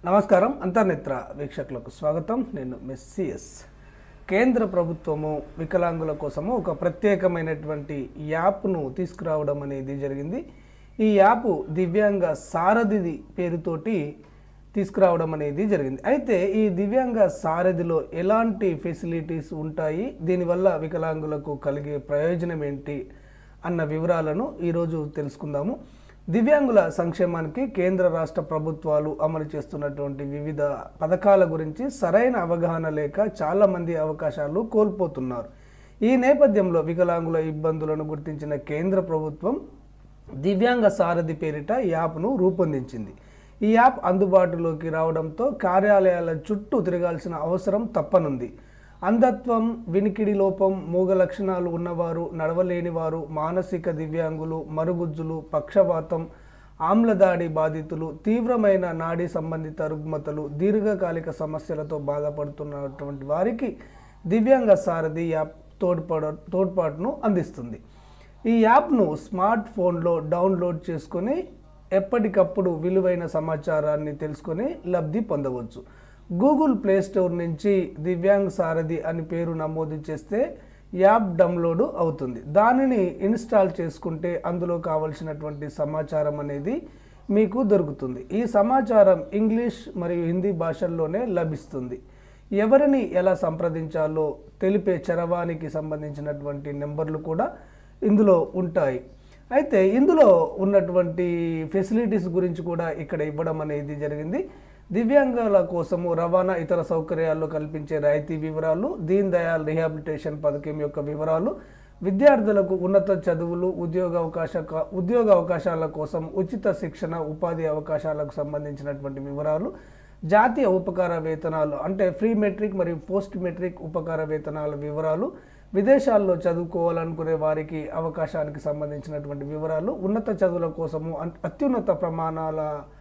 నమస్కారం అంతర్నేత్ర వీక్షకులకు స్వాగతం నేను మెస్సిఎస్ కేంద్ర ప్రభుత్వము వికలాంగుల కోసము ఒక ప్రత్యేకమైనటువంటి యాప్ను తీసుకురావడం అనేది జరిగింది ఈ యాప్ దివ్యాంగ సారథిది పేరుతోటి తీసుకురావడం అనేది జరిగింది అయితే ఈ దివ్యాంగ సారథిలో ఎలాంటి ఫెసిలిటీస్ ఉంటాయి దీనివల్ల వికలాంగులకు కలిగే ప్రయోజనం ఏంటి అన్న వివరాలను ఈరోజు తెలుసుకుందాము దివ్యాంగుల సంక్షేమానికి కేంద్ర రాష్ట్ర ప్రభుత్వాలు అమలు చేస్తున్నటువంటి వివిధ పథకాల గురించి సరైన అవగాహన లేక చాలామంది అవకాశాలు కోల్పోతున్నారు ఈ నేపథ్యంలో వికలాంగుల ఇబ్బందులను గుర్తించిన కేంద్ర ప్రభుత్వం దివ్యాంగ సారథి పేరిట యాప్ను రూపొందించింది ఈ యాప్ అందుబాటులోకి రావడంతో కార్యాలయాల చుట్టూ తిరగాల్సిన అవసరం తప్పనుంది అంధత్వం వినికిడి లోపం మూగ లక్షణాలు ఉన్నవారు నడవలేని వారు మానసిక దివ్యాంగులు మరుగుజ్జులు పక్షవాతం ఆమ్లదాడి బాధితులు తీవ్రమైన నాడీ సంబంధిత రుగ్మతలు దీర్ఘకాలిక సమస్యలతో బాధపడుతున్నటువంటి వారికి దివ్యాంగ సారథి యాప్ తోడ్పడ తోడ్పాటును అందిస్తుంది ఈ యాప్ను స్మార్ట్ ఫోన్లో డౌన్లోడ్ చేసుకొని ఎప్పటికప్పుడు విలువైన సమాచారాన్ని తెలుసుకొని లబ్ధి పొందవచ్చు గూగుల్ ప్లే స్టోర్ నుంచి దివ్యాంగ్ సారథి అని పేరు నమోదు చేస్తే యాప్ డౌన్లోడ్ అవుతుంది దానిని ఇన్స్టాల్ చేసుకుంటే అందులో కావలసినటువంటి సమాచారం అనేది మీకు దొరుకుతుంది ఈ సమాచారం ఇంగ్లీష్ మరియు హిందీ భాషల్లోనే లభిస్తుంది ఎవరిని ఎలా సంప్రదించాలో తెలిపే చరవానికి సంబంధించినటువంటి నెంబర్లు కూడా ఇందులో ఉంటాయి అయితే ఇందులో ఉన్నటువంటి ఫెసిలిటీస్ గురించి కూడా ఇక్కడ ఇవ్వడం అనేది జరిగింది దివ్యాంగుల కోసము రవాణా ఇతర సౌకర్యాల్లో కల్పించే రాయితీ వివరాలు దీన్ దయాల్ రిహాబిలిటేషన్ పథకం యొక్క వివరాలు విద్యార్థులకు ఉన్నత చదువులు ఉద్యోగ అవకాశ ఉద్యోగ అవకాశాల కోసం ఉచిత శిక్షణ ఉపాధి అవకాశాలకు సంబంధించినటువంటి వివరాలు జాతీయ ఉపకార వేతనాలు అంటే ప్రీ మెట్రిక్ మరియు పోస్ట్ మెట్రిక్ ఉపకార వేతనాల వివరాలు విదేశాల్లో చదువుకోవాలనుకునే వారికి అవకాశానికి సంబంధించినటువంటి వివరాలు ఉన్నత చదువుల కోసము అన్- అత్యున్నత ప్రమాణాల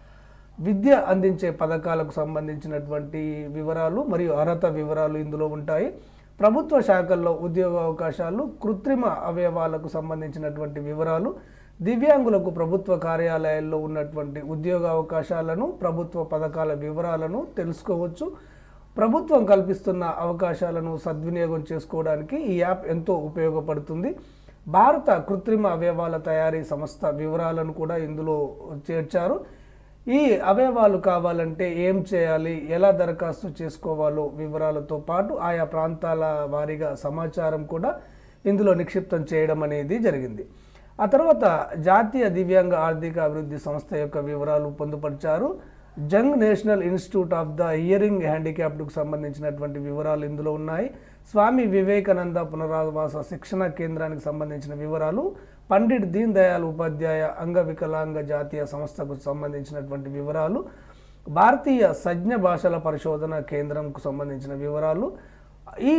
విద్య అందించే పథకాలకు సంబంధించినటువంటి వివరాలు మరియు అర్హత వివరాలు ఇందులో ఉంటాయి ప్రభుత్వ శాఖల్లో ఉద్యోగ అవకాశాలు కృత్రిమ అవయవాలకు సంబంధించినటువంటి వివరాలు దివ్యాంగులకు ప్రభుత్వ కార్యాలయాల్లో ఉన్నటువంటి ఉద్యోగ అవకాశాలను ప్రభుత్వ పథకాల వివరాలను తెలుసుకోవచ్చు ప్రభుత్వం కల్పిస్తున్న అవకాశాలను సద్వినియోగం చేసుకోవడానికి ఈ యాప్ ఎంతో ఉపయోగపడుతుంది భారత కృత్రిమ అవయవాల తయారీ సంస్థ వివరాలను కూడా ఇందులో చేర్చారు ఈ అవయవాలు కావాలంటే ఏం చేయాలి ఎలా దరఖాస్తు చేసుకోవాలో వివరాలతో పాటు ఆయా ప్రాంతాల వారీగా సమాచారం కూడా ఇందులో నిక్షిప్తం చేయడం అనేది జరిగింది ఆ తర్వాత జాతీయ దివ్యాంగ ఆర్థిక అభివృద్ధి సంస్థ యొక్క వివరాలు పొందుపరిచారు Jung national institute of the hearing హ్యాండిక్యాప్డ్కు సంబంధించినటువంటి వివరాలు ఇందులో ఉన్నాయి స్వామి వివేకానంద పునరావాస శిక్షణ కేంద్రానికి సంబంధించిన వివరాలు పండిట్ దీన్ దయాళ్ ఉపాధ్యాయ అంగవికలాంగ జాతీయ సంస్థకు సంబంధించినటువంటి వివరాలు భారతీయ సజ్ఞ భాషల పరిశోధన కేంద్రంకు సంబంధించిన వివరాలు ఈ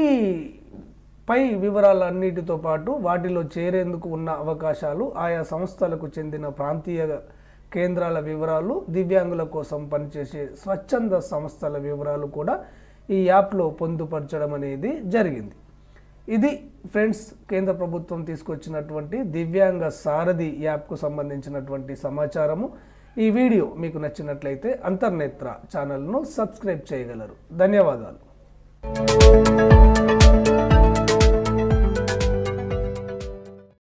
పై వివరాలన్నిటితో పాటు వాటిలో చేరేందుకు ఉన్న అవకాశాలు ఆయా సంస్థలకు చెందిన ప్రాంతీయ కేంద్రాల వివరాలు దివ్యాంగుల కోసం పనిచేసే స్వచ్ఛంద సంస్థల వివరాలు కూడా ఈ యాప్లో పొందుపరచడం అనేది జరిగింది ఇది ఫ్రెండ్స్ కేంద్ర ప్రభుత్వం తీసుకొచ్చినటువంటి దివ్యాంగ సారథి యాప్కు సంబంధించినటువంటి సమాచారము ఈ వీడియో మీకు నచ్చినట్లయితే అంతర్నేత్ర ఛానల్ను సబ్స్క్రైబ్ చేయగలరు ధన్యవాదాలు